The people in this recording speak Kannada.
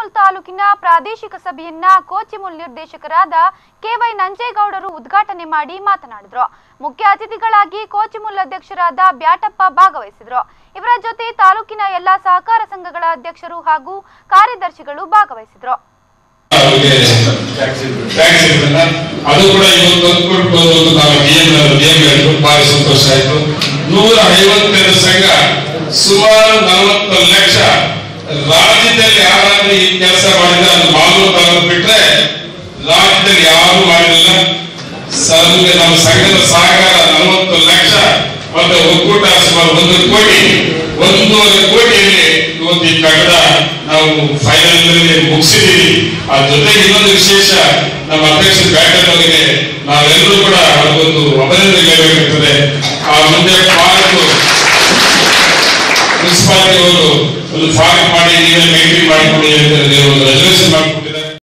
ಕೋಚಿಮುಲ್ ತಾಲೂಕಿನ ಪ್ರಾದೇಶಿಕ ಸಭೆಯನ್ನ ಕೋಚಿಮುಲ್ ನಿರ್ದೇಶಕರಾದ ಕೆವೈ ನಂಜೇಗೌಡರು ಉದ್ಘಾಟನೆ ಮಾಡಿ ಮಾತನಾಡಿದ್ರು ಮುಖ್ಯ ಅತಿಥಿಗಳಾಗಿ ಕೋಚಿಮುಲ್ ಅಧ್ಯಕ್ಷರಾದ ಬ್ಯಾಟಪ್ಪ ಭಾಗವಹಿಸಿದ್ರು ಇವರ ಜೊತೆ ತಾಲೂಕಿನ ಎಲ್ಲಾ ಸಹಕಾರ ಸಂಘಗಳ ಅಧ್ಯಕ್ಷರು ಹಾಗೂ ಕಾರ್ಯದರ್ಶಿಗಳು ಭಾಗವಹಿಸಿದ್ರು ಅವ್ರಿಗೆ ಟ್ಯಾಕ್ಸ್ ಇರಲಿಲ್ಲ ಅದು ಕೂಡ ಇವತ್ತು ತಂದ್ಕೊಡ್ಬೋದು ಅಂತ ನಾವು ಡಿಎಂ ಡಿಎಂ ಹೇಳಿದ್ರು ಭಾರಿ ಸಂತೋಷ ಆಯ್ತು ನೂರ ಐವತ್ತೆರಡು ಸಂಘ ಸುಮಾರು ನಲವತ್ತು ಲಕ್ಷ ರಾಜ್ಯದಲ್ಲಿ ಯಾರಾದ್ರೂ ಈ ಕೆಲಸ ಮಾಡಿದ್ರೆ ಅದು ಮಾಲೂರು ತಾಲೂಕು ಬಿಟ್ರೆ ರಾಜ್ಯದಲ್ಲಿ ಯಾರು ಮಾಡಿಲ್ಲ ಸರ್ವೆ ನಮ್ಮ ಸಂಘದ ಸಹಕಾರ ನಲವತ್ತು ಲಕ್ಷ ಮತ್ತೆ ಒಕ್ಕೂಟ ಸುಮಾರು ಒಂದು ಕೋಟಿ ಒಂದೂವರೆ ಕೋಟಿಯಲ್ಲಿ ಇವತ್ತು ಈ ಕಟ್ಟಡ ನಾವು ಫೈನಲ್ ಮುಗಿಸಿದೀವಿ ಆ ಜೊತೆಗೆ ಇನ್ನೊಂದು ವಿಶೇಷ ನಮ್ಮ ಅಧ್ಯಕ್ಷ ಬ್ಯಾಟರ್ ಅವರಿಗೆ ನಾವೆಲ್ಲರೂ ಕೂಡ ಅದೊಂದು ಅಭಿನಂದನೆ ಹೇಳಬೇಕಾಗ್ತದೆ ಆ ಮುಂದೆ ಪಾರ್ಕ್ ಮುನ್ಸಿಪಾಲಿಟಿ ಅವರು ಒಂದು ಫಾರ್ಮ್ ಮಾಡಿ ನೀವೇ ಮೇಂಟೈನ್ ಮಾಡಿಕೊಡಿ ಅಂತ